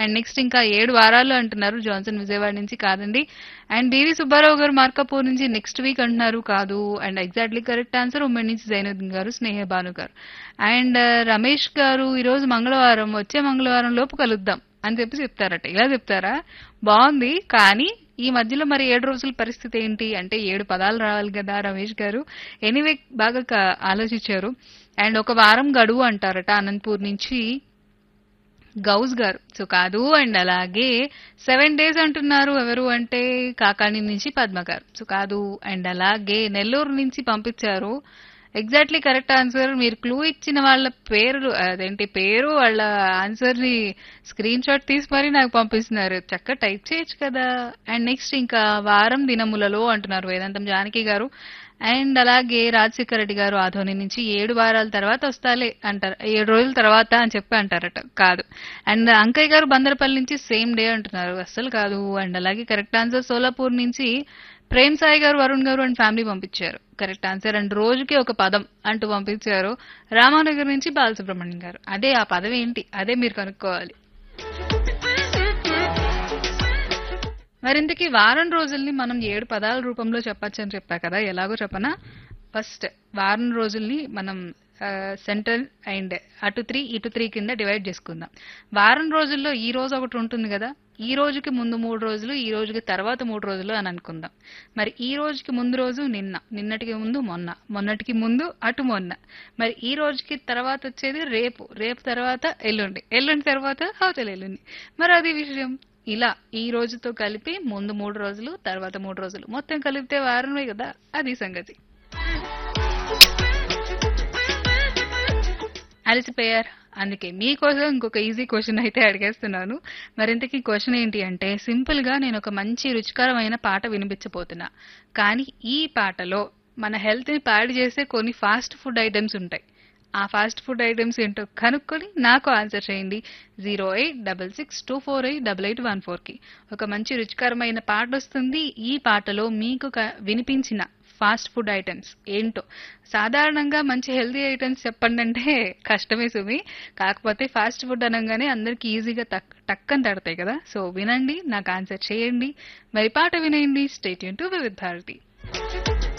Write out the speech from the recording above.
and next ఇంకా ఏడు వారాలు అంటున్నారు జాన్సన్ విజయవాడ నుంచి కాదండి అండ్ బీవీ సుబ్బారావు గారు మార్కాపూర్ నుంచి నెక్స్ట్ వీక్ అంటున్నారు కాదు అండ్ ఎగ్జాక్ట్లీ కరెక్ట్ ఆన్సర్ ఉమ్మడి నుంచి జైనుద్దీన్ గారు స్నేహ భాను గారు అండ్ రమేష్ గారు ఈ రోజు మంగళవారం వచ్చే మంగళవారం లోపు కలుద్దాం అని చెప్పి చెప్తారట ఇలా చెప్తారా బాగుంది కానీ ఈ మధ్యలో మరి ఏడు రోజుల పరిస్థితి ఏంటి అంటే ఏడు పదాలు రావాలి కదా రమేష్ గారు ఎనీవే బాగా క- ఆలోచించారు అండ్ ఒక వారం గడువు అంటారట అనంతపూర్ నుంచి గౌస్ గారు సో కాదు అండ్ అలాగే సెవెన్ డేస్ అంటున్నారు ఎవరు అంటే కాకాని నుంచి పద్మ గారు సో కాదు అండ్ అలాగే నెల్లూరు నుంచి పంపించారు ఎగ్జాక్ట్లీ కరెక్ట్ ఆన్సర్ మీరు క్లూ ఇచ్చిన వాళ్ళ పేరు అదేంటి పేరు వాళ్ళ ఆన్సర్ ని స్క్రీన్ షాట్ తీసి మరీ నాకు పంపిస్తున్నారు చక్కగా టైప్ చేయొచ్చు కదా అండ్ నెక్స్ట్ ఇంకా వారం దినములలో అంటున్నారు వేదాంతం జానకి గారు అండ్ అలాగే రాజశేఖర రెడ్డి గారు ఆధోని నుంచి ఏడు వారాల తర్వాత వస్తాలే అంటారు ఏడు రోజుల తర్వాత అని చెప్పి అంటారట కాదు అండ్ అంకయ్య గారు బందరపల్లి నుంచి సేమ్ డే అంటున్నారు అస్సలు కాదు అండ్ అలాగే కరెక్ట్ ఆన్సర్ సోలాపూర్ నుంచి ప్రేమ్ సాయి గారు వరుణ్ గారు అండ్ ఫ్యామిలీ పంపించారు కరెక్ట్ ఆన్సర్ అండ్ రోజుకి ఒక పదం అంటూ పంపించారు రామానగర్ నుంచి బాలసుబ్రహ్మణ్యం గారు అదే ఆ పదం ఏంటి అదే మీరు కనుక్కోవాలి మరింతకి వారం రోజుల్ని మనం ఏడు పదాల రూపంలో చెప్పొచ్చు అని చెప్పా కదా ఎలాగో చెప్పనా ఫస్ట్ వారం రోజుల్ని మనం సెంటర్ అండ్ అటు త్రీ ఇటు త్రీ కింద డివైడ్ చేసుకుందాం వారం రోజుల్లో ఈ రోజు ఒకటి ఉంటుంది కదా ఈ రోజుకి ముందు మూడు రోజులు ఈ రోజుకి తర్వాత మూడు రోజులు అని అనుకుందాం మరి ఈ రోజుకి ముందు రోజు నిన్న నిన్నటికి ముందు మొన్న మొన్నటికి ముందు అటు మొన్న మరి ఈ రోజుకి తర్వాత వచ్చేది రేపు రేపు తర్వాత ఎల్లుండి ఎల్లుండి తర్వాత అవతల ఎల్లుండి మరి అది విషయం ఇలా ఈ రోజుతో కలిపి ముందు మూడు రోజులు తర్వాత మూడు రోజులు మొత్తం కలిపితే వారమే కదా అది సంగతి అలసిపోయారు అందుకే మీకోసం ఇంకొక ఈజీ క్వశ్చన్ అయితే అడిగేస్తున్నాను మరింతకి క్వశ్చన్ ఏంటి అంటే సింపుల్ గా నేను ఒక మంచి రుచికరమైన పాట వినిపించబోతున్నా కానీ ఈ పాటలో మన హెల్త్ ని పాడు చేసే కొన్ని ఫాస్ట్ ఫుడ్ ఐటమ్స్ ఉంటాయి ఆ ఫాస్ట్ ఫుడ్ ఐటమ్స్ ఏంటో కనుక్కొని నాకు ఆన్సర్ చేయండి zero eight double six two four eight double eight one four కి ఒక మంచి రుచికరమైన పాట వస్తుంది ఈ పాటలో మీకు క- వినిపించిన ఫాస్ట్ ఫుడ్ ఐటమ్స్ ఏంటో సాధారణంగా మంచి హెల్తీ ఐటమ్స్ చెప్పండి అంటే కష్టమే సుమి కాకపోతే ఫాస్ట్ ఫుడ్ అనగానే అందరికి ఈజీగా టక్ టక్కని తడతాయి కదా సో వినండి నాకు ఆన్సర్ చేయండి మరి పాట వినేయండి స్టేట్ టు వివిధ భారతి